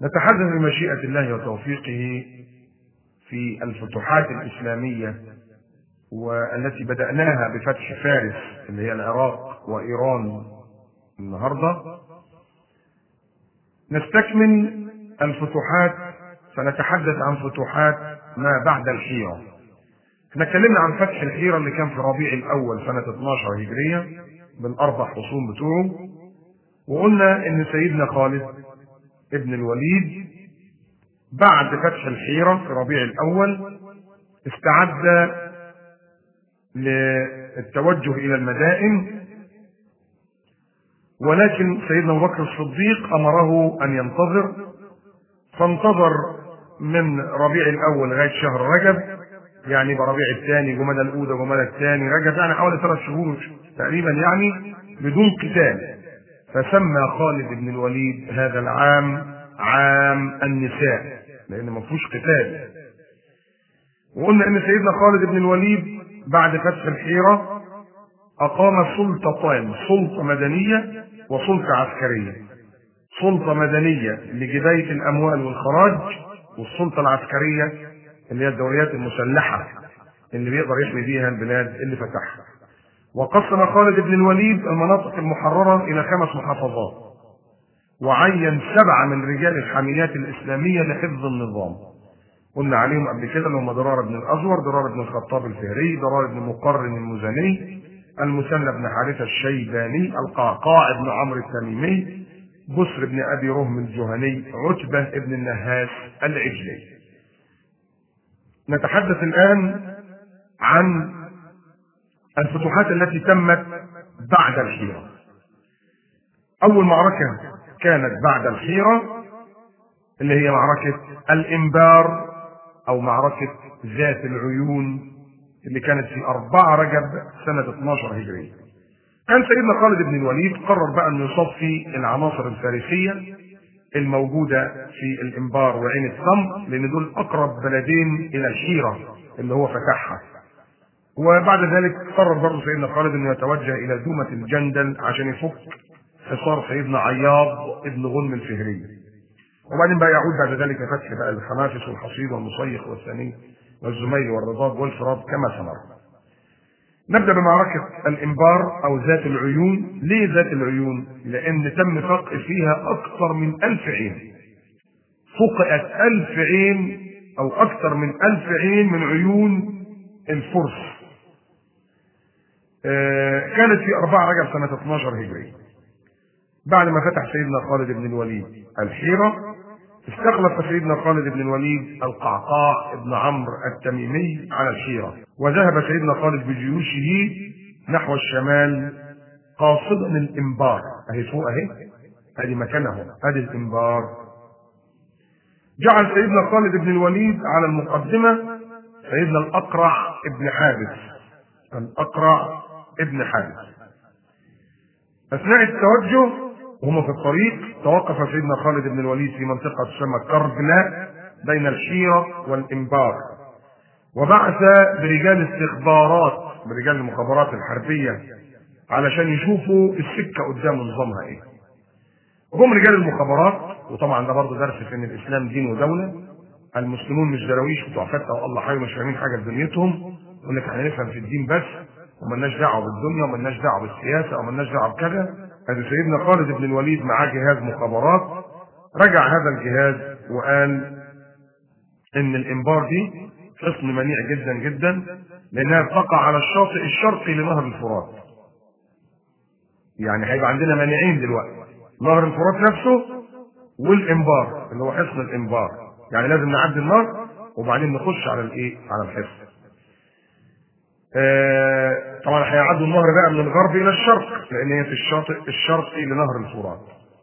نتحدث بمشيئة الله وتوفيقه في الفتوحات الإسلامية والتي بدأناها بفتح فارس اللي هي العراق وإيران النهاردة نستكمل الفتوحات فنتحدث عن فتوحات ما بعد الحيرة احنا اتكلمنا عن فتح الحيرة اللي كان في ربيع الأول سنة 12 هجرية بالأربع حصون بتوعه وقلنا إن سيدنا خالد ابن الوليد بعد فتح الحيرة في ربيع الأول استعد للتوجه إلى المدائن ولكن سيدنا أبو بكر الصديق أمره أن ينتظر فانتظر من ربيع الأول لغاية شهر رجب يعني بربيع الثاني جمادى الأولى جمادى الثاني رجب يعني حوالي ثلاث شهور تقريبا يعني بدون قتال فسمى خالد بن الوليد هذا العام عام النساء لأن ما فيهوش قتال وقلنا إن سيدنا خالد بن الوليد بعد فتح الحيرة أقام سلطتان سلطة مدنية وسلطة عسكرية سلطة مدنية لجباية الأموال والخراج والسلطة العسكرية اللي هي الدوريات المسلحة اللي بيقدر يحمي بيها البلاد اللي فتحها وقسم خالد بن الوليد المناطق المحررة إلى خمس محافظات وعين سبعة من رجال الحاميات الإسلامية لحفظ النظام قلنا عليهم قبل كده اللي هم درار بن الأزور درار بن الخطاب الفهري درار بن مقرن المزني المثنى بن حارثة الشيباني القعقاع بن عمرو التميمي بسر بن أبي رهم الجهني عتبة بن النهاس العجلي نتحدث الآن عن الفتوحات التي تمت بعد الحيرة أول معركة كانت بعد الحيرة اللي هي معركة الإنبار أو معركة ذات العيون اللي كانت في أربعة رجب سنة 12 هجرية كان سيدنا خالد بن الوليد قرر بقى أنه يصفي العناصر الفارسية الموجودة في الإنبار وعين الثم لأن دول أقرب بلدين إلى الحيرة اللي هو فتحها وبعد ذلك قرر برضه سيدنا خالد انه يتوجه الى دومة الجندل عشان يفك حصار سيدنا عياض ابن غنم الفهري. وبعدين بقى يعود بعد ذلك فتح بقى الخنافس والحصيد والمصيخ والثني والزميل والرضاب والفراد كما سمر. نبدا بمعركة الانبار او ذات العيون، ليه ذات العيون؟ لان تم فقع فيها اكثر من ألف عين. فقئت ألف عين او اكثر من ألف عين من عيون الفرس كانت في 4 رجب سنة 12 هجري بعد ما فتح سيدنا خالد بن الوليد الحيرة استخلف سيدنا خالد بن الوليد القعقاع بن عمرو التميمي على الحيرة وذهب سيدنا خالد بجيوشه نحو الشمال قاصدا الانبار اهي فوق اهي ادي مكانه ادي الانبار جعل سيدنا خالد بن الوليد على المقدمة سيدنا الأقرع ابن حابس الأقرع ابن حابس أثناء التوجه وهم في الطريق توقف سيدنا خالد بن الوليد في منطقة تسمى كربلاء بين الحيرة والإنبار وبعث برجال استخبارات برجال المخابرات الحربية علشان يشوفوا السكة قدام نظامها ايه هم رجال المخابرات وطبعا ده برضه درس في ان الاسلام دين ودوله المسلمون مش دراويش بتوع فتة والله حي مش فاهمين حاجه في دنيتهم يقول لك احنا نفهم في الدين بس وملناش دعوه بالدنيا وملناش دعوه بالسياسه وملناش دعوه بكذا هذا سيدنا خالد بن الوليد معاه جهاز مخابرات رجع هذا الجهاز وقال ان الانبار دي حصن منيع جدا جدا لانها تقع على الشاطئ الشرقي لنهر الفرات يعني هيبقى عندنا مانعين دلوقتي نهر الفرات نفسه والانبار اللي هو حصن الانبار يعني لازم نعدي النهر وبعدين نخش على الايه على الحصن آه طبعا هيعدوا النهر بقى من الغرب الى الشرق لان هي في الشاطئ الشرقي لنهر الفرات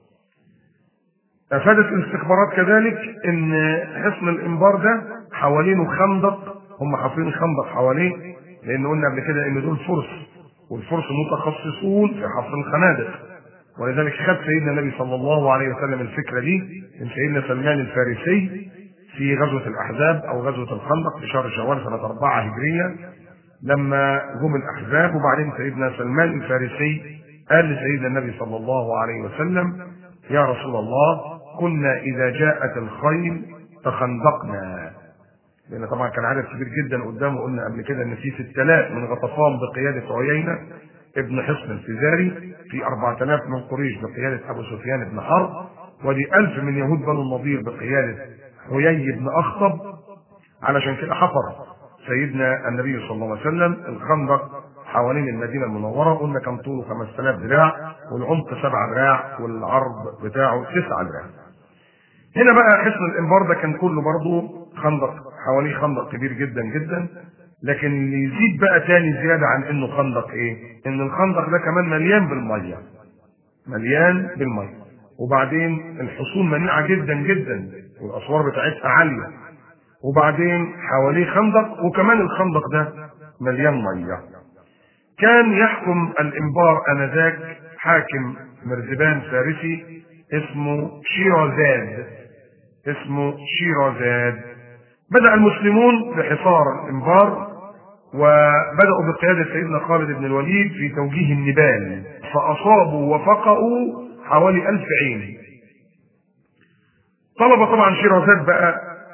افادت الاستخبارات كذلك ان حصن الانبار ده حوالينه خندق هم حافرين خندق حواليه لان قلنا قبل كده ان دول فرس والفرس متخصصون في حفر الخنادق ولذلك خد سيدنا النبي صلى الله عليه وسلم الفكره دي من سيدنا سلمان الفارسي في غزوه الاحزاب او غزوه الخندق في شهر شوال سنه 4 هجريه لما جم الاحزاب وبعدين سيدنا سلمان الفارسي قال لسيدنا النبي صلى الله عليه وسلم يا رسول الله كنا اذا جاءت الخيل تخندقنا لان طبعا كان عدد كبير جدا قدامه قلنا قبل كده ان في 6000 من غطفان بقياده عيينه ابن حصن الفزاري في 4000 من قريش بقياده ابو سفيان بن حرب ودي 1000 من يهود بنو النضير بقياده حيي بن اخطب علشان كده حفر سيدنا النبي صلى الله عليه وسلم الخندق حوالين المدينه المنوره قلنا كان طوله 5000 ذراع والعمق 7 ذراع والعرض بتاعه 9 ذراع هنا بقى حصن الانبار ده كان كله برضه خندق حواليه خندق كبير جدا جدا لكن اللي يزيد بقى تاني زياده عن انه خندق ايه؟ ان الخندق ده كمان مليان بالميه. مليان بالميه. وبعدين الحصون منيعه جدا جدا والاسوار بتاعتها عاليه. وبعدين حواليه خندق وكمان الخندق ده مليان ميه. كان يحكم الانبار انذاك حاكم مرزبان فارسي اسمه شيرازاد اسمه شيرازاد بدأ المسلمون بحصار الإنبار وبدأوا بقيادة سيدنا خالد بن الوليد في توجيه النبال فأصابوا وفقأوا حوالي ألف عين طلب طبعا شيرازاد بقى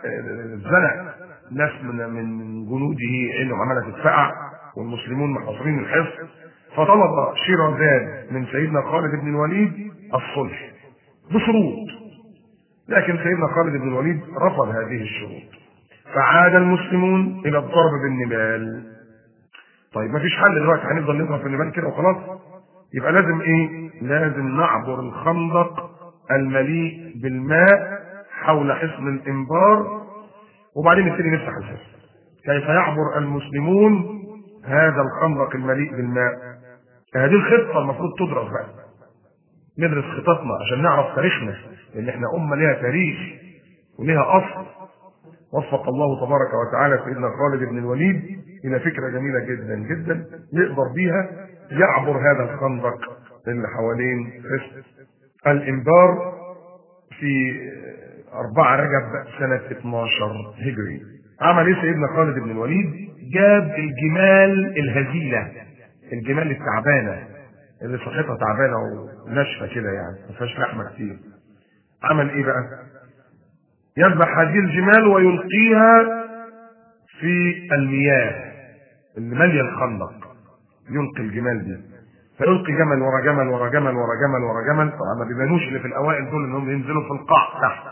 زنق ناس من من جنوده عينهم عماله تتفقع والمسلمون محاصرين الحصن فطلب شيرازاد من سيدنا خالد بن الوليد الصلح بشروط لكن سيدنا خالد بن الوليد رفض هذه الشروط فعاد المسلمون الى الضرب بالنبال طيب ما فيش حل دلوقتي هنفضل نضرب في النبال كده وخلاص يبقى لازم ايه لازم نعبر الخندق المليء بالماء حول حصن الانبار وبعدين نبتدي نفتح الحصن كيف يعبر المسلمون هذا الخندق المليء بالماء هذه الخطه المفروض تدرس بقى ندرس خططنا عشان نعرف تاريخنا لان احنا امه ليها تاريخ وليها اصل وفق الله تبارك وتعالى سيدنا خالد بن الوليد الى فكره جميله جدا جدا يقدر بيها يعبر هذا الخندق اللي حوالين حصن الانبار في 4 رجب سنة 12 هجري عمل ايه سيدنا خالد بن الوليد جاب الجمال الهزيلة الجمال التعبانة اللي صحتها تعبانة وناشفة كده يعني ما فيهاش لحمة كتير عمل ايه بقى يذبح هذه الجمال ويلقيها في المياه اللي ماليه الخندق يلقي الجمال دي فيلقي جمل ورا جمل ورا جمل ورا جمل ورا جمل طبعا ما بيبانوش اللي في الاوائل دول انهم ينزلوا في القاع تحت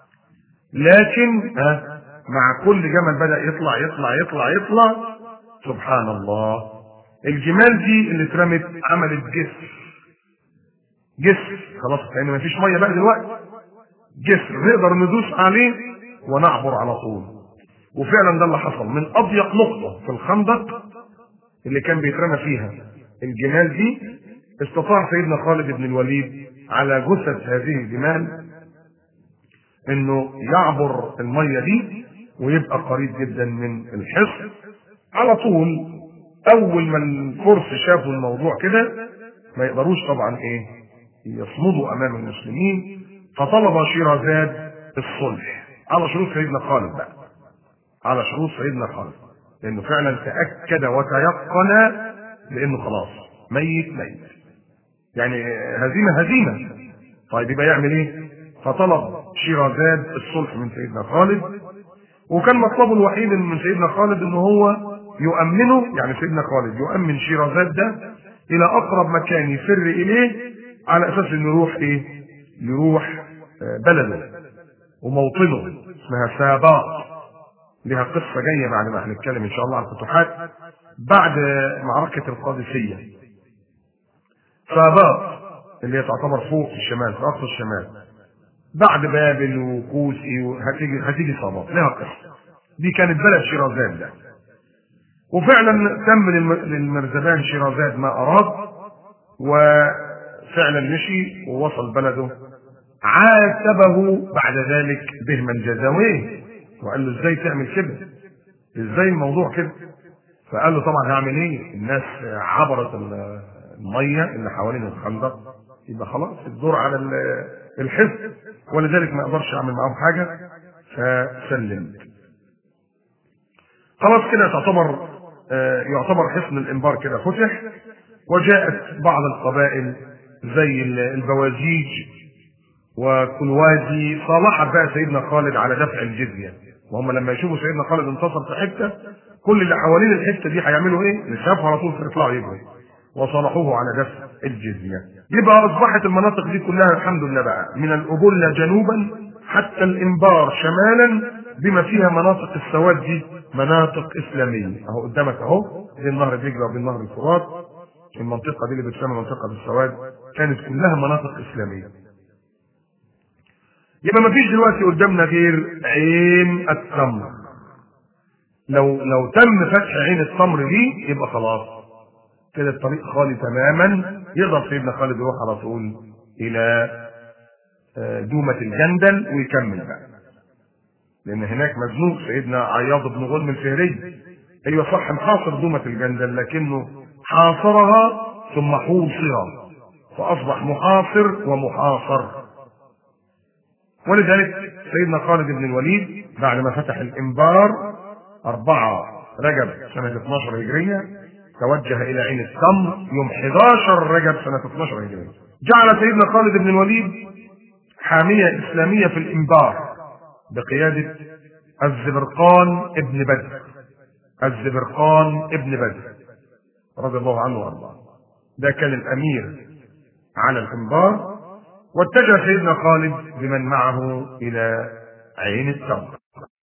لكن ها مع كل جمل بدا يطلع يطلع يطلع يطلع سبحان الله الجمال دي اللي اترمت عملت جسر جسر خلاص لان ما فيش ميه بقى دلوقتي جسر نقدر ندوس عليه ونعبر على طول وفعلا ده اللي حصل من اضيق نقطه في الخندق اللي كان بيترمى فيها الجمال دي استطاع سيدنا خالد بن الوليد على جثث هذه الجمال انه يعبر الميه دي ويبقى قريب جدا من الحصن على طول اول ما الفرس شافوا الموضوع كده ما يقدروش طبعا ايه يصمدوا امام المسلمين فطلب شيرازاد الصلح على شروط سيدنا خالد بقى على شروط سيدنا خالد لانه فعلا تاكد وتيقن لانه خلاص ميت ميت يعني هزيمه هزيمه طيب يبقى يعمل ايه؟ فطلب شيرازاد الصلح من سيدنا خالد وكان مطلبه الوحيد من سيدنا خالد ان هو يؤمنه يعني سيدنا خالد يؤمن شيرازاد ده الى اقرب مكان يفر اليه على اساس انه يروح ايه؟ يروح بلده وموطنه اسمها ساباط لها قصه جايه بعد ما هنتكلم ان شاء الله عن الفتوحات بعد معركه القادسيه ساباط اللي هي تعتبر فوق في الشمال في اقصى الشمال بعد بابل وكوسي هتيجي هتيجي ساباط لها قصه دي كانت بلد شيرازاد ده وفعلا تم للمرزبان شيرازاد ما اراد وفعلا مشي ووصل بلده عاتبه بعد ذلك بهما جزاويه وقال له ازاي تعمل كده ازاي الموضوع كده فقال له طبعا هعمل ايه الناس عبرت الميه اللي حوالين الخندق يبقى خلاص الدور على الحزب ولذلك ما اقدرش اعمل معاهم حاجه فسلمت خلاص كده تعتبر يعتبر حصن الانبار كده فتح وجاءت بعض القبائل زي البوازيج وكلوازي صالحت بقى سيدنا خالد على دفع الجزيه وهم لما يشوفوا سيدنا خالد انتصر في حته كل اللي حوالين الحته دي هيعملوا ايه؟ اللي شافها على طول يطلعوا يجروا وصالحوه على دفع الجزيه. يبقى اصبحت المناطق دي كلها الحمد لله بقى من الابله جنوبا حتى الانبار شمالا بما فيها مناطق السواد دي مناطق اسلاميه اهو قدامك اهو بين نهر دجله وبين نهر الفرات المنطقه دي اللي بتسمى منطقه السواد كانت كلها مناطق اسلاميه. يبقى ما فيش دلوقتي قدامنا غير عين التمر لو لو تم فتح عين التمر دي يبقى خلاص كده الطريق خالي تماما يقدر سيدنا خالد يروح على طول الى دومة الجندل ويكمل بقى لان هناك مزنوق سيدنا عياض بن غلم الفهري ايوه صح محاصر دومة الجندل لكنه حاصرها ثم حوصر فاصبح محاصر ومحاصر ولذلك سيدنا خالد بن الوليد بعد ما فتح الانبار أربعة رجب سنة 12 هجرية توجه إلى عين التمر يوم 11 رجب سنة 12 هجرية جعل سيدنا خالد بن الوليد حامية إسلامية في الإنبار بقيادة الزبرقان ابن بدر الزبرقان ابن بدر رضي الله عنه وارضاه ده كان الأمير على الإنبار واتجه سيدنا خالد بمن معه إلى عين التمر